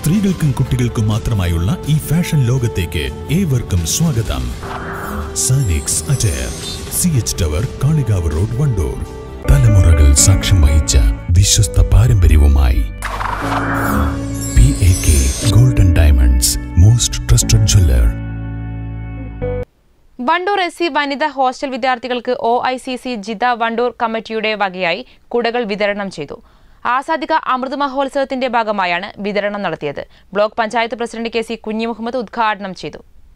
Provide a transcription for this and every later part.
സ്ത്രീകൾക്കും കുട്ടികൾക്കും മാത്രമായുള്ള ഈ ഫാഷൻ ലോകത്തേക്ക് ഏവർക്കും സ്വാഗതം സാനിക്സ് attire C H tower Kalikavu road Wandoor തലമുറകൾ സാക്ഷ്യം വഹിച്ച വിശ്വസ്ത പാരമ്പര്യവുമായി P A K golden diamonds most trusted jeweller Wandoor S C വനിതാ ഹോസ്റ്റൽ വിദ്യാർത്ഥികൾക്ക് O I C C Jeddah Wandoor കമ്മിറ്റിയുടെ വകയായി കുടകൾ വിതരണം ചെയ്തു ആസാദിക അമൃത് മഹോത്സവത്തിന്റെ ഭാഗമായാണ് വിതരണം നടത്തിയത് block panchayat president K C Kunhi Muhammad ഉദ്ഘാടനം ചെയ്തു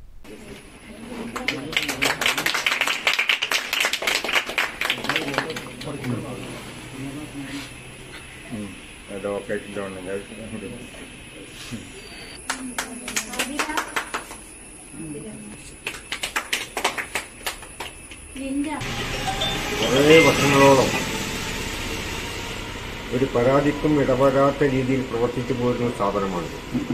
അതൊക്കെ ഇതാണ് കുറേ വർഷങ്ങളോളം ഒരു പരാതിക്കും ഇടപെടാത്ത രീതിയിൽ പ്രവർത്തിച്ചു പോരുന്ന സ്ഥാപനമാണ്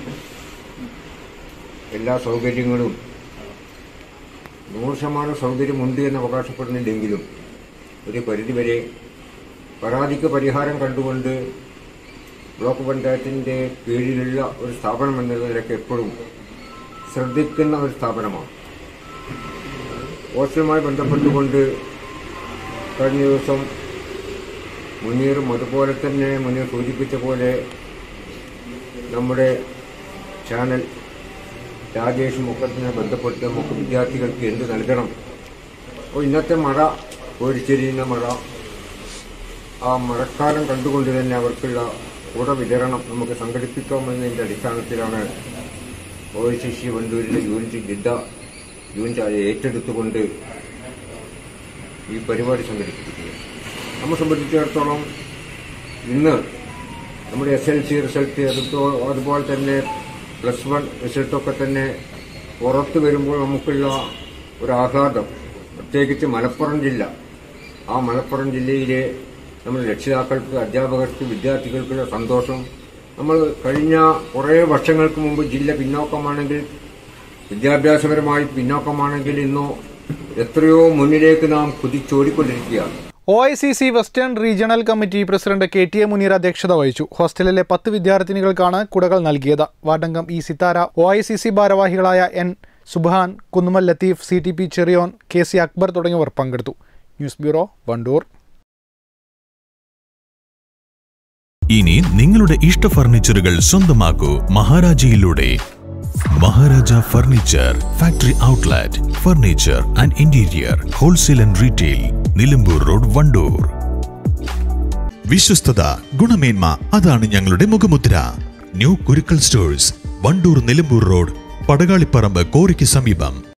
എല്ലാ സൗകര്യങ്ങളും നൂറ് ശതമാനം സൗകര്യമുണ്ട് എന്ന് അവകാശപ്പെടുന്നില്ലെങ്കിലും ഒരു പരിധിവരെ പരാതിക്ക് പരിഹാരം കണ്ടുകൊണ്ട് ബ്ലോക്ക് പഞ്ചായത്തിൻ്റെ കീഴിലുള്ള ഒരു സ്ഥാപനം എന്ന നിലയ്ക്ക് എപ്പോഴും ശ്രദ്ധിക്കുന്ന ഒരു സ്ഥാപനമാണ് ഹോസ്റ്റലുമായി ബന്ധപ്പെട്ടുകൊണ്ട് കഴിഞ്ഞ ദിവസം മുനീറും അതുപോലെ തന്നെ മുനീർ സൂചിപ്പിച്ച പോലെ നമ്മുടെ ചാനൽ രാജേഷും ഒക്കെ തന്നെ ബന്ധപ്പെട്ട് നമുക്ക് വിദ്യാർത്ഥികൾക്ക് എന്ത് നൽകണം അപ്പോൾ ഇന്നത്തെ മഴ കോരിച്ചെരിയുന്ന മഴ ആ മഴക്കാലം കണ്ടുകൊണ്ട് തന്നെ അവർക്കുള്ള കുട വിതരണം നമുക്ക് സംഘടിപ്പിക്കാമെന്നതിൻ്റെ അടിസ്ഥാനത്തിലാണ് ഒ എസ് സി വണ്ടൂരിലെ യൂണിറ്റ് ജിദ്ദ യൂണിറ്റ് അത് ഏറ്റെടുത്തുകൊണ്ട് ഈ പരിപാടി സംഘടിപ്പിക്കുന്നത് നമ്മെ സംബന്ധിച്ചിടത്തോളം ഇന്ന് നമ്മുടെ എസ് എൽ സി റിസൾട്ട് അതുപോലെ തന്നെ പ്ലസ് വൺ റിസൾട്ടൊക്കെ തന്നെ പുറത്തു വരുമ്പോൾ നമുക്കുള്ള ഒരു ആഹ്ലാദം പ്രത്യേകിച്ച് മലപ്പുറം ജില്ല ആ മലപ്പുറം ജില്ലയിലെ നമ്മുടെ രക്ഷിതാക്കൾക്ക് അധ്യാപകർക്ക് വിദ്യാർത്ഥികൾക്കുള്ള സന്തോഷം നമ്മൾ കഴിഞ്ഞ കുറേ വർഷങ്ങൾക്ക് മുമ്പ് ജില്ല പിന്നോക്കമാണെങ്കിൽ വിദ്യാഭ്യാസപരമായി പിന്നോക്കമാണെങ്കിൽ ഇന്നോ എത്രയോ മുന്നിലേക്ക് നാം കുതിച്ചോടിക്കൊണ്ടിരിക്കുകയാണ് O I C C western regional committee president K T A Munir അധ്യക്ഷത വഹിച്ചു ഹോസ്റ്റലിലെ പത്ത് വിദ്യാർത്ഥിനികൾക്കാണ് കുടകൾ നൽകിയത് വാർഡംഗം E Sithara O I C C ഭാരവാഹികളായ N Suban Kunnumal Latheef C T P Cheriyon K C Akbar തുടങ്ങിയവർ പങ്കെടുത്തു ന്യൂസ് ബ്യൂറോ വണ്ടൂർ ഇനി നിങ്ങളുടെ ഇഷ്ട ഫർണിച്ചറുകൾ സ്വന്തമാക്കൂ മഹാരാജയിലൂടെ Maharaja furniture factory outlet furniture and interior wholesale and retail Nilambur road Wandoor വിശ്വസ്തത ഗുണമേന്മ അതാണ് ഞങ്ങളുടെ മുഖമുദ്ര new Kurukkal stores Wandoor Nilambur road Padakalipparamba കോറിക്ക് സമീപം